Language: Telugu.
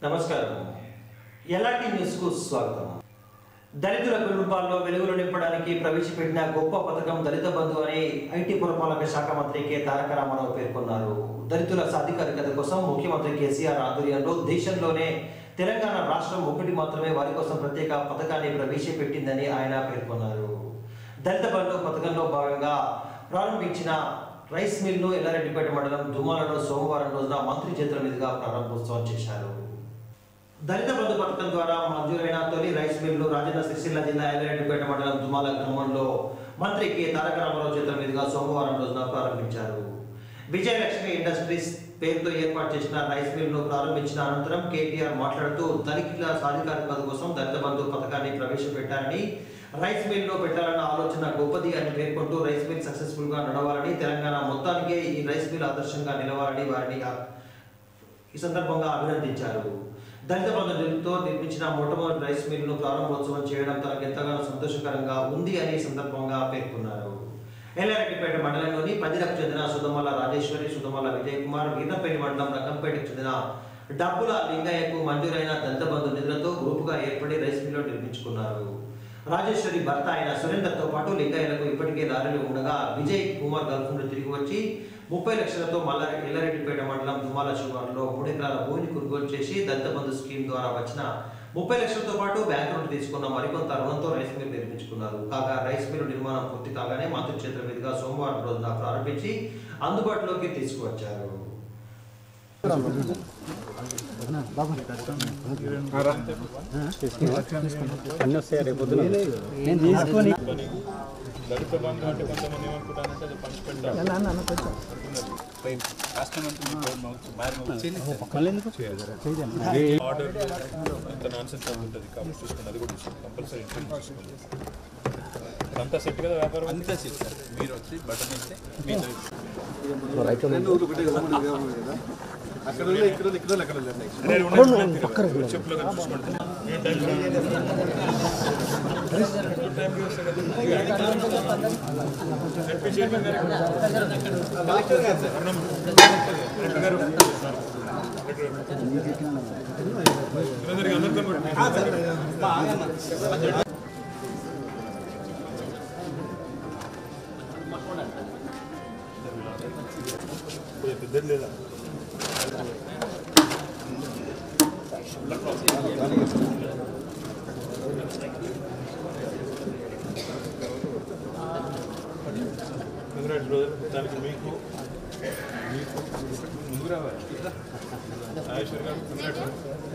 నమస్కారం ఎలాంటి న్యూస్కు స్వాగతం దళితుల కుటుంబాల్లో వెలుగులు నింపడానికి ప్రవేశపెట్టిన గొప్ప పథకం దళిత బంధు అని ఐటీ పురపాలక శాఖ మంత్రి కె తారక రామారావు పేర్కొన్నారు దళితుల సాధికారికత కోసం ముఖ్యమంత్రి కేసీఆర్ ఆధ్వర్యంలో దేశంలోనే తెలంగాణ రాష్ట్రం ఒకటి మాత్రమే వారి కోసం ప్రత్యేక పథకాన్ని ప్రవేశపెట్టిందని ఆయన పేర్కొన్నారు దళిత బంధు పథకంలో భాగంగా ప్రారంభించిన రైస్ మిల్ను ఎల్లారెడ్డిపేట మండలం దుమాలలో సోమవారం రోజున మంత్రి చేతుల మీదుగా ప్రారంభోత్సవం చేశారు దళిత బంధు పథకం ద్వారా మంజూరైన తొలి రైస్ మిల్లు రాజన్న సిరిసిల్ల జిల్లా ఎల్లారెడ్డిపేట మండలం దుమాల గ్రామంలో మంత్రి కె తారక రామారావు చేతుల మీదుగా సోమవారం రోజున ప్రారంభించారు విజయలక్ష్మి ఇండస్ట్రీస్ పేరుతో ఏర్పాటు చేసిన రైస్ మిల్ను ప్రారంభించిన అనంతరం కేటీఆర్ మాట్లాడుతూ దళితుల సాధికారికత కోసం దళిత బంధు పథకాన్ని ప్రవేశపెట్టారని రైస్ మిల్ను పెట్టాలన్న ఆలోచన గొప్పది అని పేర్కొంటూ రైస్ మిల్ సక్సెస్ఫుల్ గా నడవాలని తెలంగాణ మొత్తానికే ఈ రైస్ మిల్ ఆదర్శంగా నిలవాలని వారిని ఈ సందర్భంగా అభినందించారు దళిత బంధు నిధులతో నిర్మించిన మొట్టమొదటి రైస్ మిల్లును ప్రారంభోత్సవం చేయడం తనకు ఎంతగానో సంతోషకరంగా ఉంది అని ఈ సందర్భంగా పేర్కొన్నారు ఎల్లారెడ్డిపేట మండలంలోని పదిలకు చెందిన సుధమల రాజేశ్వరి సుధమల విజయ్ కుమార్ వీరపల్లి మండలం రంగంపేటకు చెందిన డబ్బుల లింగయ్యకు మంజూరైన దళిత బంధు నిధులతో గ్రూపుగా ఏర్పడి రైస్ మిల్లు నిర్మించుకున్నారు రాజేశ్వరి భర్త అయిన సురేందర్తో పాటు లింగయ్యలకు ఇప్పటికే లారీలు ఉండగా విజయ్ కుమార్ గల్ఫ్ నుండి తిరిగి వచ్చి ముప్పై లక్షలతో మల్ల ఎల్లారెడ్డిపేట మండలం దుమాల శివారులో మూడు ఎకరాల భూమిని కొనుగోలు చేసి దళిత బంధు స్కీమ్ ద్వారా వచ్చిన ముప్పై లక్షలతో పాటు బ్యాంకు నుండి తీసుకున్న మరికొంత రుణంతో రైస్ మిల్ నిర్మించుకున్నారు కాగా రైస్ మిల్ నిర్మాణం పూర్తి కాగానే మంత్రి చేతుల మీదుగా సోమవారం రోజున ప్రారంభించి అందుబాటులోకి తీసుకువచ్చారు అన్నీ వస్తాయి రేపు పొద్దున దళిత బంధు అంటే కొంతమంది ఏమనుకుంటారంటే అది పంచిపెట్టాలి రాష్ట్రం ఆర్డర్ అంత నాన్ సెన్స్ ఉంటుంది కాబట్టి చూసుకోండి అది కూడా చూసుకోండి కంపల్సరీ చూసుకోండి అంతా సెట్ కదా వ్యాపారం అంతా సెట్ మీరు వచ్చి బటన్ ఇస్తే మీతో చెప్పులో చూసుకోండి కంగ్రాట్స్ బ్రదర్ దానికి మీకు మీకు ముందుకు రావాలి రాజేశ్వర్ గారు కంగ్రాట్స్